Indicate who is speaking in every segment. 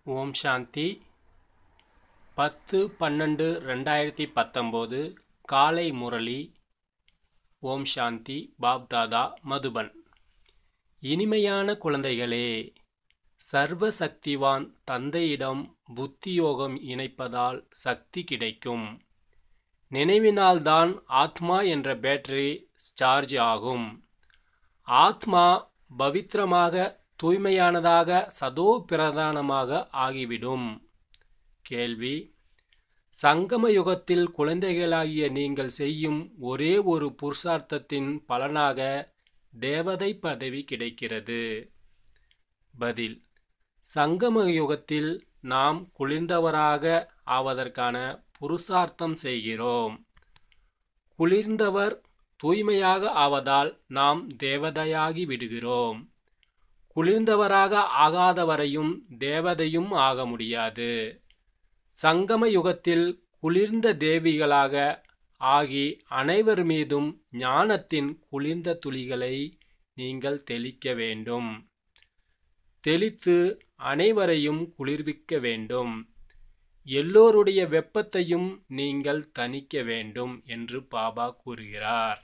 Speaker 1: ஓம் சாந்தி பத்து பன்னெண்டு ரெண்டாயிரத்தி பத்தொம்போது காலை முரளி ஓம் சாந்தி பாப்தாதா மதுபன் இனிமையான குழந்தைகளே சர்வ சக்திவான் தந்தையிடம் புத்தியோகம் இணைப்பதால் சக்தி கிடைக்கும் நினைவினால்தான் ஆத்மா என்ற பேட்டரி சார்ஜ் ஆகும் ஆத்மா பவித்திரமாக தூய்மையானதாக சதோ பிரதானமாக ஆகிவிடும் கேள்வி சங்கம யுகத்தில் குழந்தைகளாகிய நீங்கள் செய்யும் ஒரே ஒரு புருஷார்த்தத்தின் பலனாக தேவதை பதவி கிடைக்கிறது பதில் சங்கம யுகத்தில் நாம் குளிர்ந்தவராக ஆவதற்கான புருஷார்த்தம் செய்கிறோம் குளிர்ந்தவர் தூய்மையாக ஆவதால் நாம் தேவதையாகி விடுகிறோம் குளிர்ந்தவராக ஆகாதவரையும் தேவதையும் ஆக முடியாது சங்கம யுகத்தில் குளிர்ந்த தேவிகளாக ஆகி அனைவர் மீதும் ஞானத்தின் குளிர்ந்த துளிகளை நீங்கள் தெளிக்க வேண்டும் தெளித்து அனைவரையும் குளிர்விக்க வேண்டும் எல்லோருடைய வெப்பத்தையும் நீங்கள் தணிக்க வேண்டும் என்று பாபா கூறுகிறார்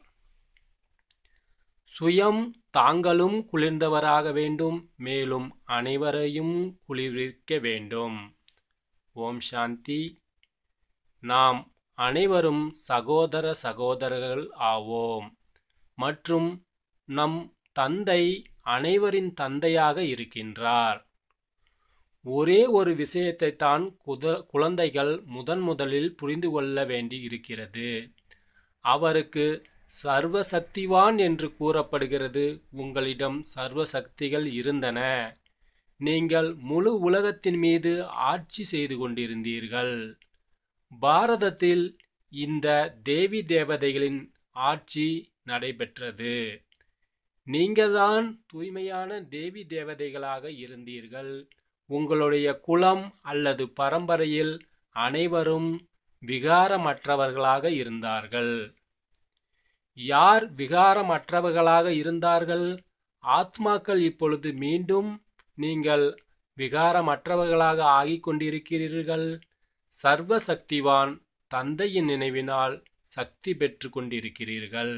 Speaker 1: சுயம் தாங்களும் குளிர்ந்தவராக வேண்டும் மேலும் அனைவரையும் குளிர்விக்க வேண்டும் ஓம் சாந்தி நாம் அனைவரும் சகோதர சகோதரர்கள் ஆவோம் மற்றும் நம் தந்தை அனைவரின் தந்தையாக இருக்கின்றார் ஒரே ஒரு விஷயத்தை தான் குத குழந்தைகள் முதன் முதலில் புரிந்து கொள்ள வேண்டி இருக்கிறது அவருக்கு சர்வ சக்திவான் என்று கூறப்படுகிறது உங்களிடம் சர்வ சக்திகள் இருந்தன நீங்கள் முழு உலகத்தின் மீது ஆட்சி செய்து கொண்டிருந்தீர்கள் பாரதத்தில் இந்த தேவி தேவதைகளின் ஆட்சி நடைபெற்றது நீங்கள்தான் தூய்மையான தேவி தேவதைகளாக இருந்தீர்கள் உங்களுடைய குலம் அல்லது பரம்பரையில் அனைவரும் விகாரமற்றவர்களாக இருந்தார்கள் யார் விகாரமற்றவர்களாக இருந்தார்கள் ஆத்மாக்கள் இப்பொழுது மீண்டும் நீங்கள் விகாரமற்றவர்களாக ஆகிக் கொண்டிருக்கிறீர்கள் சர்வ சக்திவான் தந்தையின் நினைவினால் சக்தி பெற்று கொண்டிருக்கிறீர்கள்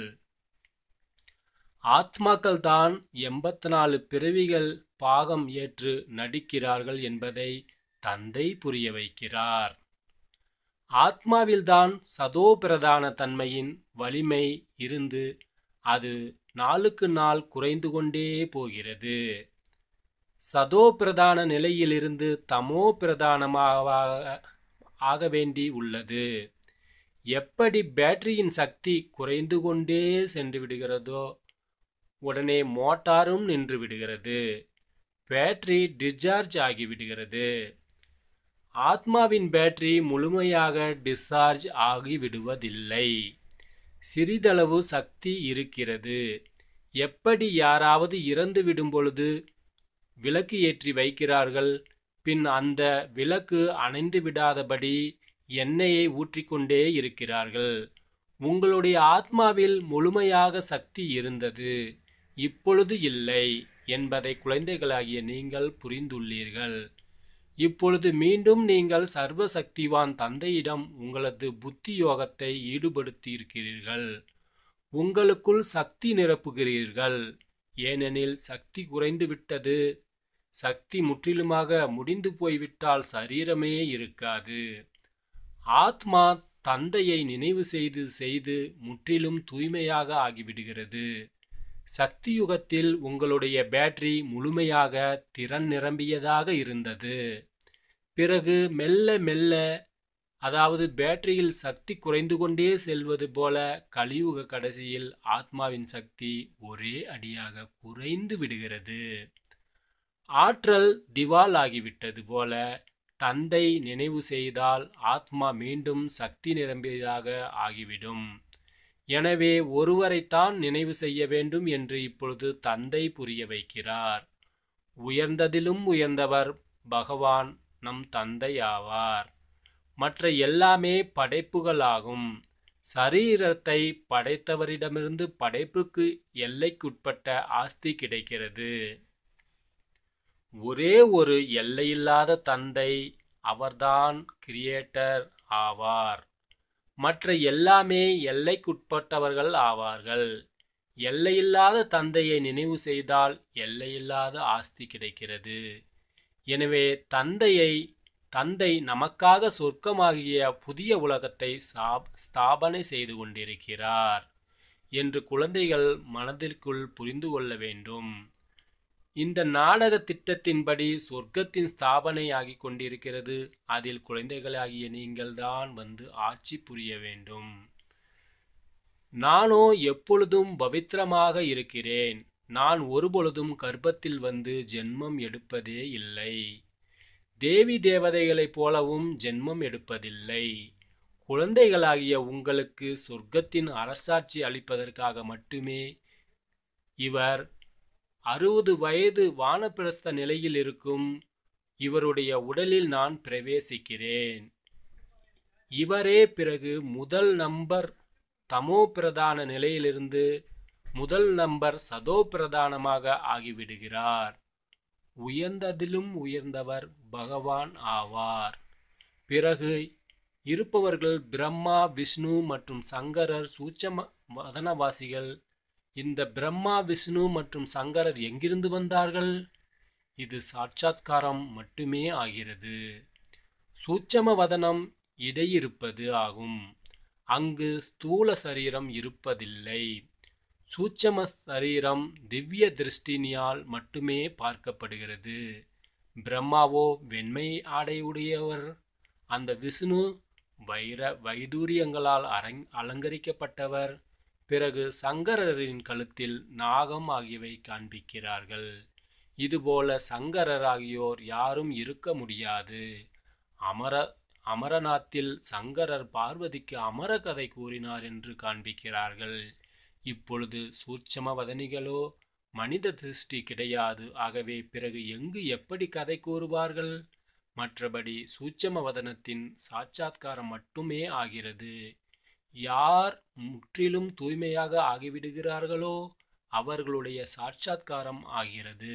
Speaker 1: ஆத்மாக்கள் தான் எண்பத்தி நாலு பிறவிகள் பாகம் ஏற்று நடிக்கிறார்கள் என்பதை தந்தை புரிய வைக்கிறார் ஆத்மாவில்தான் சதோ பிரதான தன்மையின் வலிமை இருந்து அது நாளுக்கு நாள் குறைந்து கொண்டே போகிறது சதோ பிரதான நிலையிலிருந்து தமோ பிரதானமாக ஆக வேண்டி உள்ளது எப்படி பேட்டரியின் சக்தி குறைந்து கொண்டே சென்று விடுகிறதோ உடனே மோட்டாரும் நின்று விடுகிறது பேட்டரி டிஸ்சார்ஜ் ஆகிவிடுகிறது ஆத்மாவின் பேட்டரி முழுமையாக டிஸ்சார்ஜ் ஆகிவிடுவதில்லை சிறிதளவு சக்தி இருக்கிறது எப்படி யாராவது இறந்து விடும் பொழுது விளக்கு ஏற்றி வைக்கிறார்கள் பின் அந்த விளக்கு அணைந்து விடாதபடி எண்ணெயை ஊற்றிக்கொண்டே இருக்கிறார்கள் உங்களுடைய ஆத்மாவில் முழுமையாக சக்தி இருந்தது இப்பொழுது இல்லை என்பதை குழந்தைகளாகிய நீங்கள் புரிந்துள்ளீர்கள் இப்பொழுது மீண்டும் நீங்கள் சர்வ சக்திவான் தந்தையிடம் உங்களது புத்தி யோகத்தை ஈடுபடுத்தியிருக்கிறீர்கள் உங்களுக்குள் சக்தி நிரப்புகிறீர்கள் ஏனெனில் சக்தி குறைந்து விட்டது சக்தி முற்றிலுமாக முடிந்து போய்விட்டால் சரீரமே இருக்காது ஆத்மா தந்தையை நினைவு செய்து செய்து முற்றிலும் தூய்மையாக ஆகிவிடுகிறது சக்தி யுகத்தில் உங்களுடைய பேட்டரி முழுமையாக திறன் நிரம்பியதாக இருந்தது பிறகு மெல்ல மெல்ல அதாவது பேட்டரியில் சக்தி குறைந்து கொண்டே செல்வது போல கலியுக கடைசியில் ஆத்மாவின் சக்தி ஒரே அடியாக குறைந்து விடுகிறது ஆற்றல் திவால் ஆகிவிட்டது போல தந்தை நினைவு செய்தால் ஆத்மா மீண்டும் சக்தி நிரம்பியதாக ஆகிவிடும் எனவே ஒருவரைத்தான் நினைவு செய்ய வேண்டும் என்று இப்பொழுது தந்தை புரிய வைக்கிறார் உயர்ந்ததிலும் உயர்ந்தவர் பகவான் நம் தந்தை ஆவார் மற்ற எல்லாமே படைப்புகளாகும் சரீரத்தை படைத்தவரிடமிருந்து படைப்புக்கு எல்லைக்குட்பட்ட ஆஸ்தி கிடைக்கிறது ஒரே ஒரு எல்லையில்லாத தந்தை அவர்தான் கிரியேட்டர் ஆவார் மற்ற எல்லாமே எல்லைக்குட்பட்டவர்கள் ஆவார்கள் எல்லையில்லாத தந்தையை நினைவு செய்தால் எல்லையில்லாத ஆஸ்தி கிடைக்கிறது எனவே தந்தையை தந்தை நமக்காக சொர்க்கமாகிய புதிய உலகத்தை ஸ்தாபனை செய்து கொண்டிருக்கிறார் என்று குழந்தைகள் மனதிற்குள் புரிந்து கொள்ள வேண்டும் இந்த நாடக திட்டத்தின்படி சொர்க்கத்தின் ஸ்தாபனை ஆகிக் கொண்டிருக்கிறது அதில் குழந்தைகளாகிய நீங்கள்தான் வந்து ஆட்சி புரிய வேண்டும் நானோ எப்பொழுதும் பவித்திரமாக இருக்கிறேன் நான் ஒருபொழுதும் கர்ப்பத்தில் வந்து ஜென்மம் எடுப்பதே இல்லை தேவி தேவதைகளைப் போலவும் ஜென்மம் எடுப்பதில்லை குழந்தைகளாகிய உங்களுக்கு சொர்க்கத்தின் அரசாட்சி அளிப்பதற்காக மட்டுமே இவர் அறுபது வயது வானப்பிரஸ்த நிலையில் இருக்கும் இவருடைய உடலில் நான் பிரவேசிக்கிறேன் இவரே பிறகு முதல் நம்பர் தமோ பிரதான நிலையிலிருந்து முதல் நம்பர் சதோ பிரதானமாக ஆகிவிடுகிறார் உயர்ந்ததிலும் உயர்ந்தவர் பகவான் ஆவார் பிறகு இருப்பவர்கள் பிரம்மா விஷ்ணு மற்றும் சங்கரர் சூட்சம வதனவாசிகள் இந்த பிரம்மா விஷ்ணு மற்றும் சங்கரர் எங்கிருந்து வந்தார்கள் இது சாட்சாத்காரம் மட்டுமே ஆகிறது சூட்சம வதனம் இடையிருப்பது ஆகும் அங்கு ஸ்தூல சரீரம் இருப்பதில்லை சூட்சம சரீரம் திவ்ய திருஷ்டினியால் மட்டுமே பார்க்கப்படுகிறது பிரம்மாவோ வெண்மை ஆடையுடையவர் அந்த விஷ்ணு வைர வைதூரியங்களால் அரங் அலங்கரிக்கப்பட்டவர் பிறகு சங்கரரின் கழுத்தில் நாகம் ஆகியவை காண்பிக்கிறார்கள் இதுபோல சங்கரர் ஆகியோர் யாரும் இருக்க முடியாது அமர அமரநாத்தில் சங்கரர் பார்வதிக்கு அமர கதை கூறினார் என்று காண்பிக்கிறார்கள் இப்பொழுது சூட்சம வதனிகளோ மனித திருஷ்டி கிடையாது ஆகவே பிறகு எங்கு எப்படி கதை கூறுவார்கள் மற்றபடி சூட்சம வதனத்தின் சாட்சாத்காரம் மட்டுமே ஆகிறது யார் முற்றிலும் தூய்மையாக ஆகிவிடுகிறார்களோ அவர்களுடைய சாட்சாத்காரம் ஆகிறது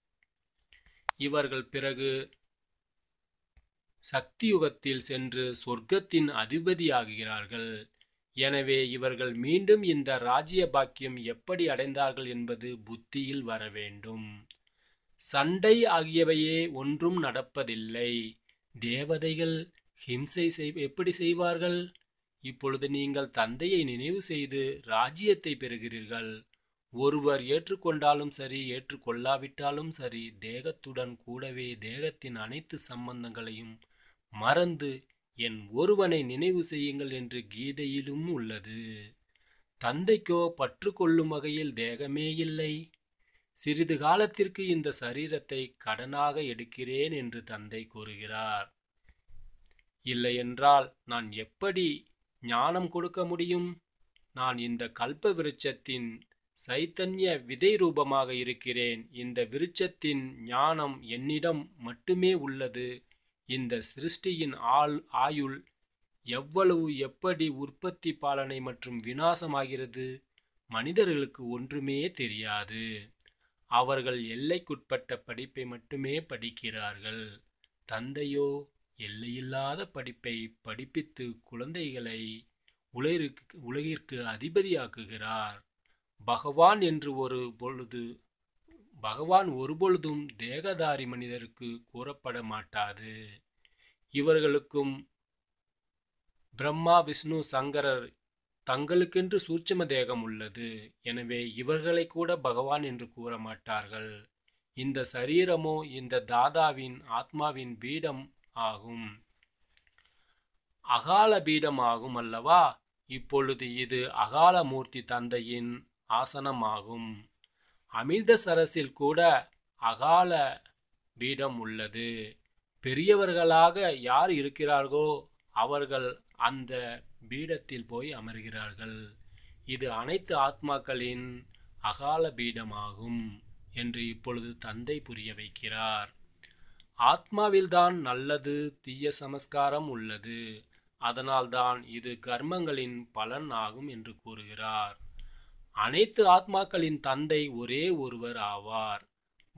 Speaker 1: இவர்கள் பிறகு சக்தியுகத்தில் சென்று சொர்க்கத்தின் அதிபதியாகிறார்கள் எனவே இவர்கள் மீண்டும் இந்த ராஜ்ய பாக்கியம் எப்படி அடைந்தார்கள் என்பது புத்தியில் வர வேண்டும் சண்டை ஆகியவையே ஒன்றும் நடப்பதில்லை தேவதைகள் ஹிம்சை செய் எப்படி செய்வார்கள் இப்பொழுது நீங்கள் தந்தையை நினைவு செய்து ராஜ்யத்தை பெறுகிறீர்கள் ஒருவர் ஏற்றுக்கொண்டாலும் சரி ஏற்றுக்கொள்ளாவிட்டாலும் சரி தேகத்துடன் கூடவே தேகத்தின் அனைத்து சம்பந்தங்களையும் மறந்து என் ஒருவனை நினைவு செய்யுங்கள் என்று கீதையிலும் உள்ளது தந்தைக்கோ பற்று கொள்ளும் வகையில் தேகமே இல்லை சிறிது காலத்திற்கு இந்த சரீரத்தை கடனாக எடுக்கிறேன் என்று தந்தை கூறுகிறார் இல்லையென்றால் நான் எப்படி ஞானம் கொடுக்க முடியும் நான் இந்த கல்ப விருட்சத்தின் சைத்தன்ய விதை ரூபமாக இருக்கிறேன் இந்த விருட்சத்தின் ஞானம் என்னிடம் மட்டுமே உள்ளது இந்த சிருஷ்டியின் ஆள் ஆயுள் எவ்வளவு எப்படி உற்பத்தி பாலனை மற்றும் வினாசமாகிறது மனிதர்களுக்கு ஒன்றுமே தெரியாது அவர்கள் எல்லைக்குட்பட்ட படிப்பை மட்டுமே படிக்கிறார்கள் தந்தையோ எல்லையில்லாத படிப்பை படிப்பித்து குழந்தைகளை உலகிற்கு உலகிற்கு அதிபதியாக்குகிறார் பகவான் என்று ஒரு பொழுது பகவான் ஒருபொழுதும் தேகதாரி மனிதருக்கு கூறப்பட மாட்டாது இவர்களுக்கும் பிரம்மா விஷ்ணு சங்கரர் தங்களுக்கென்று சூட்சம தேகம் உள்ளது எனவே இவர்களை கூட பகவான் என்று கூற மாட்டார்கள் இந்த சரீரமோ இந்த தாதாவின் ஆத்மாவின் பீடம் ஆகும் அகால பீடம் ஆகும் அல்லவா இப்பொழுது இது அகாலமூர்த்தி தந்தையின் ஆசனமாகும் அமிர்தசரஸில் கூட அகால பீடம் உள்ளது பெரியவர்களாக யார் இருக்கிறார்களோ அவர்கள் அந்த பீடத்தில் போய் அமர்கிறார்கள் இது அனைத்து ஆத்மாக்களின் அகால பீடமாகும் என்று இப்பொழுது தந்தை புரிய வைக்கிறார் ஆத்மாவில்தான் நல்லது தீய சமஸ்காரம் உள்ளது அதனால்தான் இது கர்மங்களின் பலன் ஆகும் என்று கூறுகிறார் அனைத்து ஆத்மாக்களின் தந்தை ஒரே ஒருவர் ஆவார்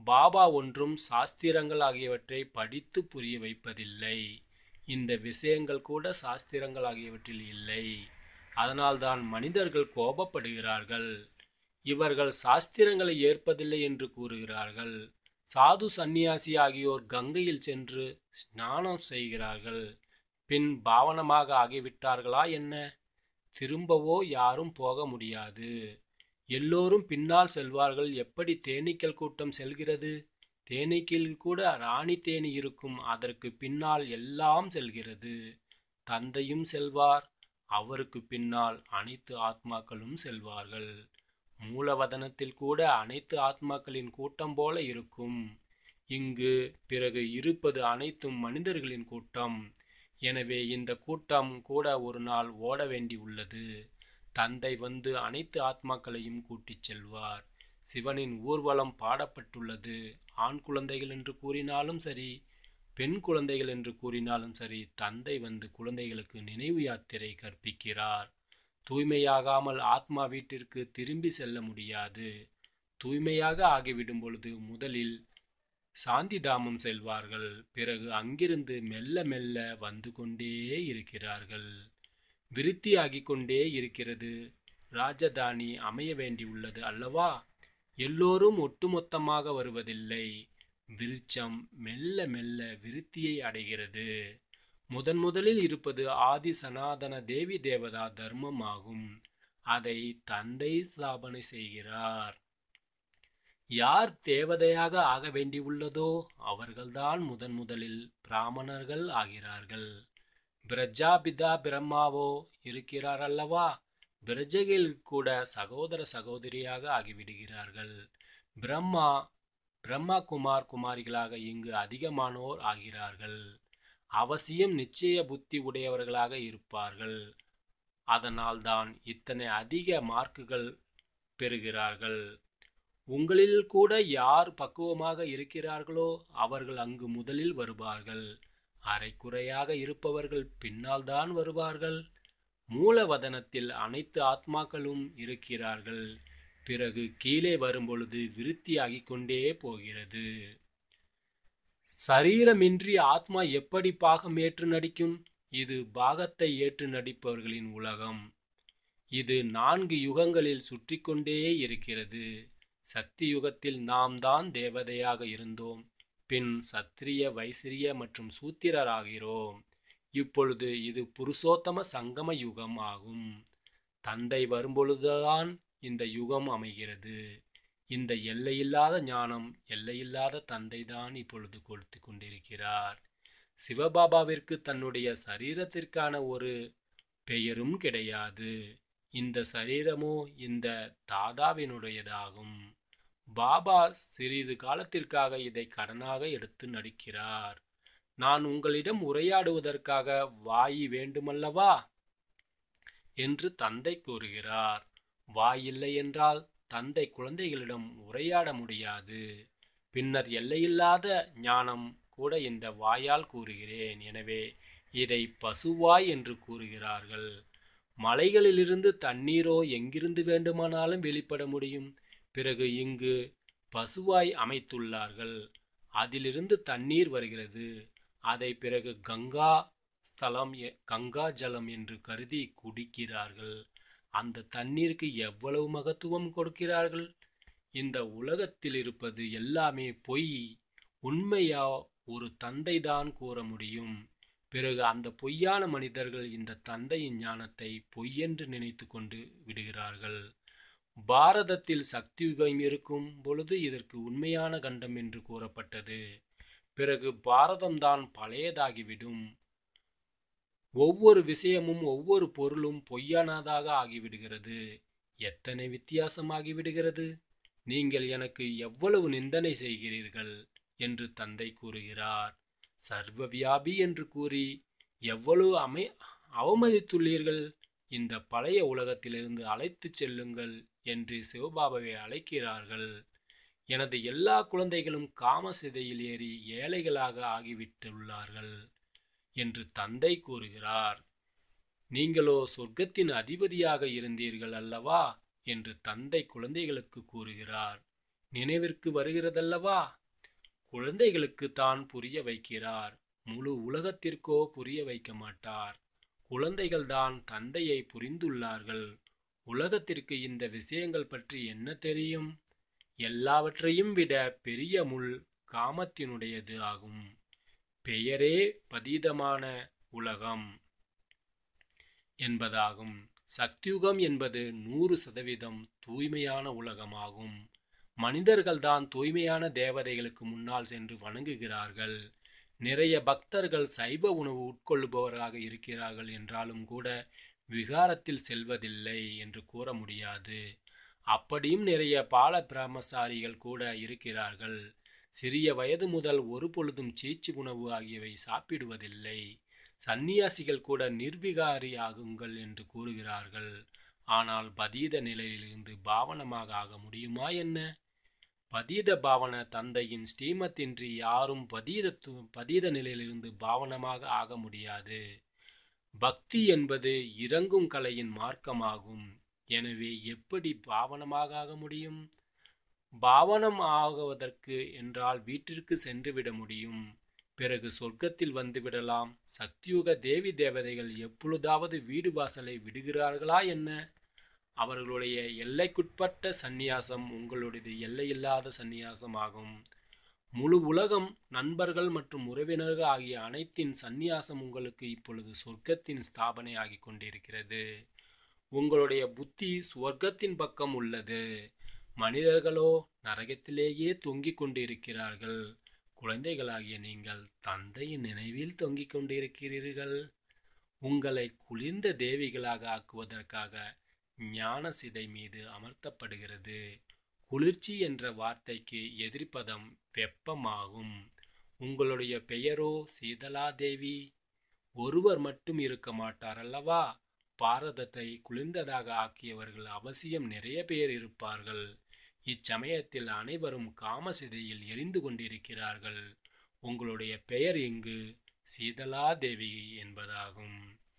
Speaker 1: பாபா ஒன்றும் சாஸ்திரங்கள் ஆகியவற்றை படித்து புரிய வைப்பதில்லை இந்த விஷயங்கள் கூட சாஸ்திரங்கள் ஆகியவற்றில் இல்லை அதனால்தான் மனிதர்கள் கோபப்படுகிறார்கள் இவர்கள் சாஸ்திரங்களை ஏற்பதில்லை என்று கூறுகிறார்கள் சாது சந்நியாசி ஆகியோர் கங்கையில் சென்று ஸ்நானம் செய்கிறார்கள் பின் பாவனமாக ஆகிவிட்டார்களா என்ன திரும்பவோ யாரும் போக முடியாது எல்லோரும் பின்னால் செல்வார்கள் எப்படி தேனீக்கள் கூட்டம் செல்கிறது தேனீக்கில் கூட ராணி தேனி இருக்கும் அதற்கு பின்னால் எல்லாம் செல்கிறது தந்தையும் செல்வார் அவருக்கு பின்னால் அனைத்து ஆத்மாக்களும் செல்வார்கள் மூலவதனத்தில் கூட அனைத்து ஆத்மாக்களின் கூட்டம் போல இருக்கும் இங்கு பிறகு இருப்பது அனைத்தும் மனிதர்களின் கூட்டம் எனவே இந்த கூட்டம் கூட ஒரு நாள் ஓட வேண்டி உள்ளது தந்தை வந்து அனைத்து ஆத்மாக்களையும் கூட்டிச் செல்வார் சிவனின் ஊர்வலம் பாடப்பட்டுள்ளது ஆண் குழந்தைகள் என்று கூறினாலும் சரி பெண் குழந்தைகள் என்று கூறினாலும் சரி தந்தை வந்து குழந்தைகளுக்கு நினைவு யாத்திரை கற்பிக்கிறார் தூய்மையாகாமல் ஆத்மா வீட்டிற்கு திரும்பி செல்ல முடியாது தூய்மையாக ஆகிவிடும் பொழுது முதலில் சாந்தி தாமம் செல்வார்கள் பிறகு அங்கிருந்து மெல்ல மெல்ல வந்து கொண்டே இருக்கிறார்கள் விருத்தியாகிக் கொண்டே இருக்கிறது ராஜதானி அமைய வேண்டியுள்ளது அல்லவா எல்லோரும் ஒட்டுமொத்தமாக வருவதில்லை விருட்சம் மெல்ல மெல்ல விருத்தியை அடைகிறது முதன் முதலில் இருப்பது ஆதி சனாதன தேவி தேவதா தர்மம் ஆகும் அதை தந்தை ஸ்தாபனை செய்கிறார் யார் தேவதையாக ஆக வேண்டியுள்ளதோ அவர்கள்தான் முதன் முதலில் பிராமணர்கள் ஆகிறார்கள் பிரஜாபிதா பிரம்மாவோ இருக்கிறார் அல்லவா பிரஜைகள் கூட சகோதர சகோதரியாக ஆகிவிடுகிறார்கள் பிரம்மா பிரம்மா குமார் குமாரிகளாக இங்கு அதிகமானோர் ஆகிறார்கள் அவசியம் நிச்சய புத்தி உடையவர்களாக இருப்பார்கள் அதனால்தான் இத்தனை அதிக மார்க்குகள் பெறுகிறார்கள் உங்களில் கூட யார் பக்குவமாக இருக்கிறார்களோ அவர்கள் அங்கு முதலில் வருவார்கள் அரைக்குறையாக இருப்பவர்கள் பின்னால் தான் வருவார்கள் மூலவதனத்தில் அனைத்து ஆத்மாக்களும் இருக்கிறார்கள் பிறகு கீழே வரும்பொழுது விருத்தியாகிக் கொண்டே போகிறது சரீரமின்றி ஆத்மா எப்படி பாகம் ஏற்று நடிக்கும் இது பாகத்தை ஏற்று நடிப்பவர்களின் உலகம் இது நான்கு யுகங்களில் சுற்றி கொண்டே இருக்கிறது சக்தி யுகத்தில் நாம் தான் தேவதையாக இருந்தோம் பின் சத்திரிய வைசிரிய மற்றும் சூத்திரராகிறோம் இப்பொழுது இது புருஷோத்தம சங்கம யுகம் ஆகும் தந்தை வரும்பொழுதுதான் இந்த யுகம் அமைகிறது இந்த எல்லையில்லாத ஞானம் எல்லையில்லாத தந்தை தான் இப்பொழுது கொடுத்து கொண்டிருக்கிறார் சிவபாபாவிற்கு தன்னுடைய சரீரத்திற்கான ஒரு பெயரும் கிடையாது இந்த சரீரமோ இந்த தாதாவினுடையதாகும் பாபா சிறிது காலத்திற்காக இதை கடனாக எடுத்து நடிக்கிறார் நான் உங்களிடம் உரையாடுவதற்காக வாயி வேண்டுமல்லவா என்று தந்தை கூறுகிறார் வாய் இல்லை என்றால் தந்தை குழந்தைகளிடம் உரையாட முடியாது பின்னர் எல்லையில்லாத ஞானம் கூட இந்த வாயால் கூறுகிறேன் எனவே இதை பசுவாய் என்று கூறுகிறார்கள் மலைகளிலிருந்து தண்ணீரோ எங்கிருந்து வேண்டுமானாலும் வெளிப்பட முடியும் பிறகு இங்கு பசுவாய் அமைத்துள்ளார்கள் அதிலிருந்து தண்ணீர் வருகிறது அதை பிறகு கங்கா ஸ்தலம் எ- கங்கா ஜலம் என்று கருதி குடிக்கிறார்கள் அந்த தண்ணீருக்கு எவ்வளவு மகத்துவம் கொடுக்கிறார்கள் இந்த உலகத்தில் இருப்பது எல்லாமே பொய் உண்மையா ஒரு தந்தை தான் கூற முடியும் பிறகு அந்த பொய்யான மனிதர்கள் இந்த தந்தையின் ஞானத்தை பொய்யென்று நினைத்து கொண்டு விடுகிறார்கள் பாரதத்தில் சக்தி யுகம் இருக்கும் பொழுது இதற்கு உண்மையான கண்டம் என்று கூறப்பட்டது பிறகு பாரதம்தான் பழையதாகிவிடும் ஒவ்வொரு விஷயமும் ஒவ்வொரு பொருளும் பொய்யானதாக ஆகிவிடுகிறது எத்தனை வித்தியாசமாகிவிடுகிறது நீங்கள் எனக்கு எவ்வளவு நிந்தனை செய்கிறீர்கள் என்று தந்தை கூறுகிறார் சர்வ வியாபி என்று கூறி எவ்வளவு அமை அவமதித்துள்ளீர்கள் இந்த பழைய உலகத்திலிருந்து அழைத்துச் செல்லுங்கள் என்று சிவபாபாவை அழைக்கிறார்கள் எனது எல்லா குழந்தைகளும் காம சிதையில் ஏறி ஏழைகளாக ஆகிவிட்டுள்ளார்கள் என்று தந்தை கூறுகிறார் நீங்களோ சொர்க்கத்தின் அதிபதியாக இருந்தீர்கள் அல்லவா என்று தந்தை குழந்தைகளுக்கு கூறுகிறார் நினைவிற்கு வருகிறதல்லவா குழந்தைகளுக்கு தான் புரிய வைக்கிறார் முழு உலகத்திற்கோ புரிய வைக்க மாட்டார் குழந்தைகள்தான் தந்தையை புரிந்துள்ளார்கள் உலகத்திற்கு இந்த விஷயங்கள் பற்றி என்ன தெரியும் எல்லாவற்றையும் விட பெரிய முள் காமத்தினுடையது ஆகும் பெயரே பதீதமான உலகம் என்பதாகும் சக்தியுகம் என்பது நூறு சதவீதம் தூய்மையான உலகமாகும் மனிதர்கள்தான் தூய்மையான தேவதைகளுக்கு முன்னால் சென்று வணங்குகிறார்கள் நிறைய பக்தர்கள் சைவ உணவு உட்கொள்ளுபவராக இருக்கிறார்கள் என்றாலும் கூட விகாரத்தில் செல்வதில்லை என்று கூற முடியாது அப்படியும் நிறைய பால பிரம்மசாரிகள் கூட இருக்கிறார்கள் சிறிய வயது முதல் ஒரு பொழுதும் சீச்சு உணவு ஆகியவை சாப்பிடுவதில்லை சந்நியாசிகள் கூட நிர்விகாரி ஆகுங்கள் என்று கூறுகிறார்கள் ஆனால் பதீத நிலையிலிருந்து பாவனமாக ஆக முடியுமா என்ன பதீத பாவன தந்தையின் ஸ்ரீமத்தின்றி யாரும் பதீதத்து பதீத நிலையிலிருந்து பாவனமாக ஆக முடியாது பக்தி என்பது இறங்கும் கலையின் மார்க்கமாகும் எனவே எப்படி பாவனமாக ஆக முடியும் பாவனம் ஆகுவதற்கு என்றால் வீட்டிற்கு சென்றுவிட முடியும் பிறகு சொர்க்கத்தில் வந்துவிடலாம் சக்தியுக தேவி தேவதைகள் எப்பொழுதாவது வீடு வாசலை விடுகிறார்களா என்ன அவர்களுடைய எல்லைக்குட்பட்ட சந்நியாசம் உங்களுடைய எல்லையில்லாத சந்நியாசம் ஆகும் முழு உலகம் நண்பர்கள் மற்றும் உறவினர்கள் ஆகிய அனைத்தின் சந்நியாசம் உங்களுக்கு இப்பொழுது சொர்க்கத்தின் ஸ்தாபனை ஆகிக் கொண்டிருக்கிறது உங்களுடைய புத்தி சுவர்க்கத்தின் பக்கம் உள்ளது மனிதர்களோ நரகத்திலேயே தொங்கிக் கொண்டிருக்கிறார்கள் குழந்தைகளாகிய நீங்கள் தந்தையின் நினைவில் தொங்கிக் கொண்டிருக்கிறீர்கள் உங்களை குளிர்ந்த தேவிகளாக ஆக்குவதற்காக ஞான சிதை மீது அமர்த்தப்படுகிறது குளிர்ச்சி என்ற வார்த்தைக்கு எதிர்ப்பதம் வெப்பமாகும் உங்களுடைய பெயரோ சீதலா தேவி ஒருவர் மட்டும் இருக்க மாட்டார் அல்லவா பாரதத்தை குளிர்ந்ததாக ஆக்கியவர்கள் அவசியம் நிறைய பேர் இருப்பார்கள் இச்சமயத்தில் அனைவரும் காமசிதையில் எரிந்து கொண்டிருக்கிறார்கள் உங்களுடைய பெயர் இங்கு சீதலா தேவி என்பதாகும்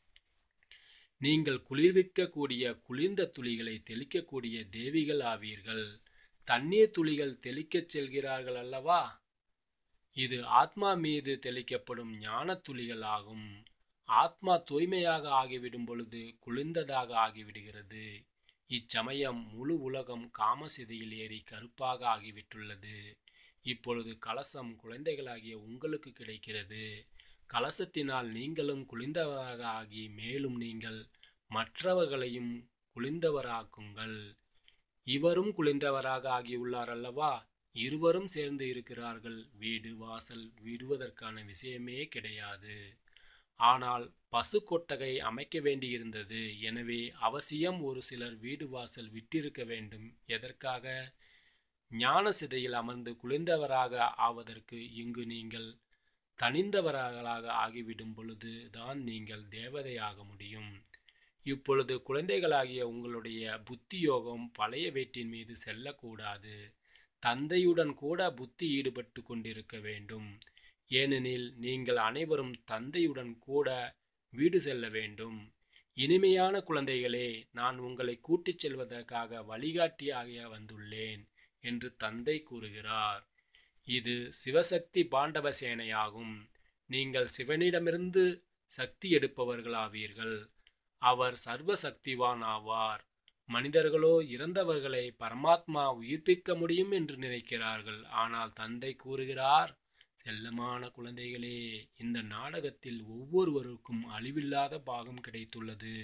Speaker 1: நீங்கள் குளிர்விக்கக்கூடிய குளிர்ந்த துளிகளை தெளிக்கக்கூடிய தேவிகள் ஆவீர்கள் தண்ணீர் துளிகள் தெளிக்கச் செல்கிறார்கள் அல்லவா இது ஆத்மா மீது தெளிக்கப்படும் ஞான துளிகள் ஆகும் ஆத்மா தூய்மையாக ஆகிவிடும் பொழுது குளிர்ந்ததாக ஆகிவிடுகிறது இச்சமயம் முழு உலகம் காமசிதையில் ஏறி கருப்பாக ஆகிவிட்டுள்ளது இப்பொழுது கலசம் குழந்தைகளாகிய உங்களுக்கு கிடைக்கிறது கலசத்தினால் நீங்களும் குளிர்ந்தவராக ஆகி மேலும் நீங்கள் மற்றவர்களையும் குளிர்ந்தவராக்குங்கள் இவரும் குளிர்ந்தவராக ஆகியுள்ளார் அல்லவா இருவரும் சேர்ந்து இருக்கிறார்கள் வீடு வாசல் விடுவதற்கான விஷயமே கிடையாது ஆனால் பசு கொட்டகை அமைக்க வேண்டியிருந்தது எனவே அவசியம் ஒரு சிலர் வீடு வாசல் விட்டிருக்க வேண்டும் எதற்காக ஞான சிதையில் அமர்ந்து குளிர்ந்தவராக ஆவதற்கு இங்கு நீங்கள் தனிந்தவர்களாக ஆகிவிடும் பொழுது தான் நீங்கள் தேவதையாக முடியும் இப்பொழுது குழந்தைகளாகிய உங்களுடைய புத்தி யோகம் பழைய வீட்டின் மீது செல்லக்கூடாது தந்தையுடன் கூட புத்தி ஈடுபட்டு கொண்டிருக்க வேண்டும் ஏனெனில் நீங்கள் அனைவரும் தந்தையுடன் கூட வீடு செல்ல வேண்டும் இனிமையான குழந்தைகளே நான் உங்களை கூட்டிச் செல்வதற்காக வழிகாட்டியாக வந்துள்ளேன் என்று தந்தை கூறுகிறார் இது சிவசக்தி பாண்டவ சேனையாகும் நீங்கள் சிவனிடமிருந்து சக்தி எடுப்பவர்களாவீர்கள் அவர் சர்வ சக்திவான் ஆவார் மனிதர்களோ இறந்தவர்களை பரமாத்மா உயிர்ப்பிக்க முடியும் என்று நினைக்கிறார்கள் ஆனால் தந்தை கூறுகிறார் செல்லமான குழந்தைகளே இந்த நாடகத்தில் ஒவ்வொருவருக்கும் அழிவில்லாத பாகம் கிடைத்துள்ளது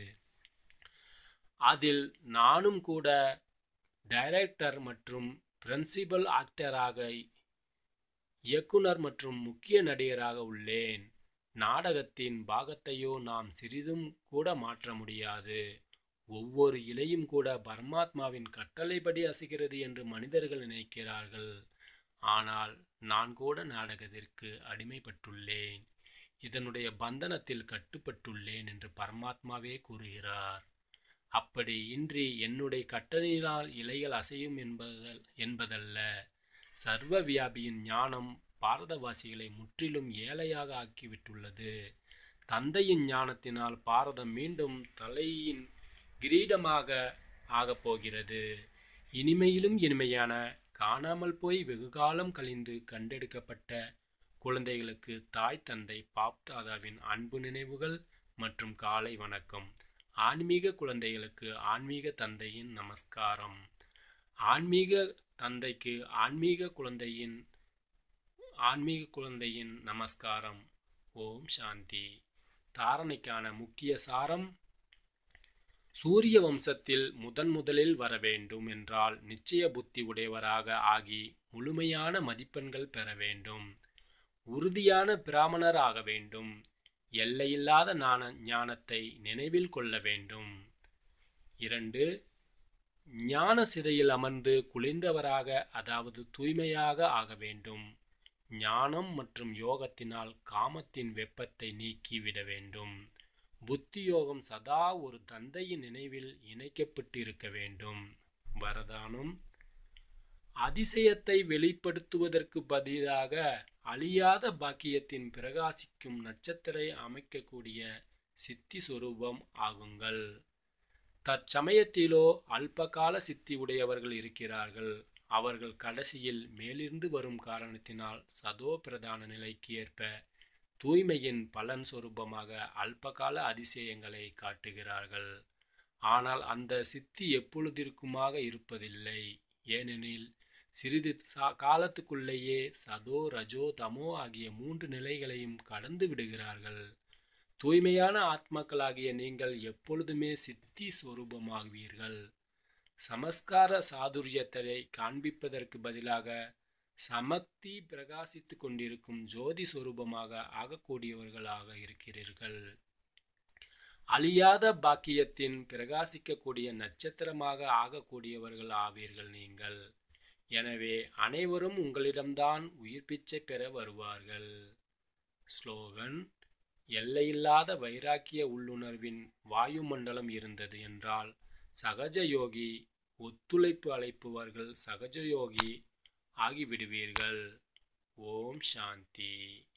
Speaker 1: அதில் நானும் கூட டைரக்டர் மற்றும் பிரின்சிபல் ஆக்டராக இயக்குனர் மற்றும் முக்கிய நடிகராக உள்ளேன் நாடகத்தின் பாகத்தையோ நாம் சிறிதும் கூட மாற்ற முடியாது ஒவ்வொரு இலையும் கூட பரமாத்மாவின் கட்டளைப்படி அசைகிறது என்று மனிதர்கள் நினைக்கிறார்கள் ஆனால் நான் கூட நாடகத்திற்கு அடிமைப்பட்டுள்ளேன் இதனுடைய பந்தனத்தில் கட்டுப்பட்டுள்ளேன் என்று பரமாத்மாவே கூறுகிறார் அப்படி இன்றி என்னுடைய கட்டளையினால் இலைகள் அசையும் என்பதல் என்பதல்ல சர்வ வியாபியின் ஞானம் பாரதவாசிகளை முற்றிலும் ஏழையாக ஆக்கிவிட்டுள்ளது தந்தையின் ஞானத்தினால் பாரதம் மீண்டும் தலையின் கிரீடமாக ஆகப் போகிறது இனிமையிலும் இனிமையான காணாமல் போய் வெகுகாலம் கழிந்து கண்டெடுக்கப்பட்ட குழந்தைகளுக்கு தாய் தந்தை பாப்தாதாவின் அன்பு நினைவுகள் மற்றும் காலை வணக்கம் ஆன்மீக குழந்தைகளுக்கு ஆன்மீக தந்தையின் நமஸ்காரம் ஆன்மீக தந்தைக்கு ஆன்மீக குழந்தையின் ஆன்மீக குழந்தையின் நமஸ்காரம் ஓம் சாந்தி தாரணைக்கான முக்கிய சாரம் சூரிய வம்சத்தில் முதன் முதலில் வர வேண்டும் என்றால் நிச்சய புத்தி உடையவராக ஆகி முழுமையான மதிப்பெண்கள் பெற வேண்டும் உறுதியான பிராமணர் ஆக வேண்டும் எல்லையில்லாத ஞான ஞானத்தை நினைவில் கொள்ள வேண்டும் இரண்டு ஞான சிதையில் அமர்ந்து குளிர்ந்தவராக அதாவது தூய்மையாக ஆக வேண்டும் ஞானம் மற்றும் யோகத்தினால் காமத்தின் வெப்பத்தை நீக்கிவிட வேண்டும் புத்தி யோகம் சதா ஒரு தந்தையின் நினைவில் இணைக்கப்பட்டிருக்க வேண்டும் வரதானம் அதிசயத்தை வெளிப்படுத்துவதற்கு பதிலாக அழியாத பாக்கியத்தின் பிரகாசிக்கும் நட்சத்திரை அமைக்கக்கூடிய சித்தி சொரூபம் ஆகுங்கள் தற்சமயத்திலோ அல்பகால சித்தி உடையவர்கள் இருக்கிறார்கள் அவர்கள் கடைசியில் மேலிருந்து வரும் காரணத்தினால் சதோ பிரதான நிலைக்கு ஏற்ப தூய்மையின் பலன் சொரூபமாக அல்பகால அதிசயங்களை காட்டுகிறார்கள் ஆனால் அந்த சித்தி எப்பொழுதிற்குமாக இருப்பதில்லை ஏனெனில் சிறிது காலத்துக்குள்ளேயே சதோ ரஜோ தமோ ஆகிய மூன்று நிலைகளையும் கடந்து விடுகிறார்கள் தூய்மையான ஆத்மாக்களாகிய நீங்கள் எப்பொழுதுமே சித்தி சொரூபமாகுவீர்கள் சமஸ்கார சாதுரியத்தை காண்பிப்பதற்கு பதிலாக சமக்தி பிரகாசித்து கொண்டிருக்கும் ஜோதி சொரூபமாக ஆகக்கூடியவர்களாக இருக்கிறீர்கள் அழியாத பாக்கியத்தின் பிரகாசிக்கக்கூடிய நட்சத்திரமாக ஆகக்கூடியவர்கள் ஆவீர்கள் நீங்கள் எனவே அனைவரும் உங்களிடம்தான் உயிர் பிச்சை பெற வருவார்கள் ஸ்லோகன் எல்லையில்லாத வைராக்கிய உள்ளுணர்வின் வாயுமண்டலம் இருந்தது என்றால் சகஜயோகி ஒத்துழைப்பு அழைப்பவர்கள் சகஜயோகி ஆகிவிடுவீர்கள் ஓம் சாந்தி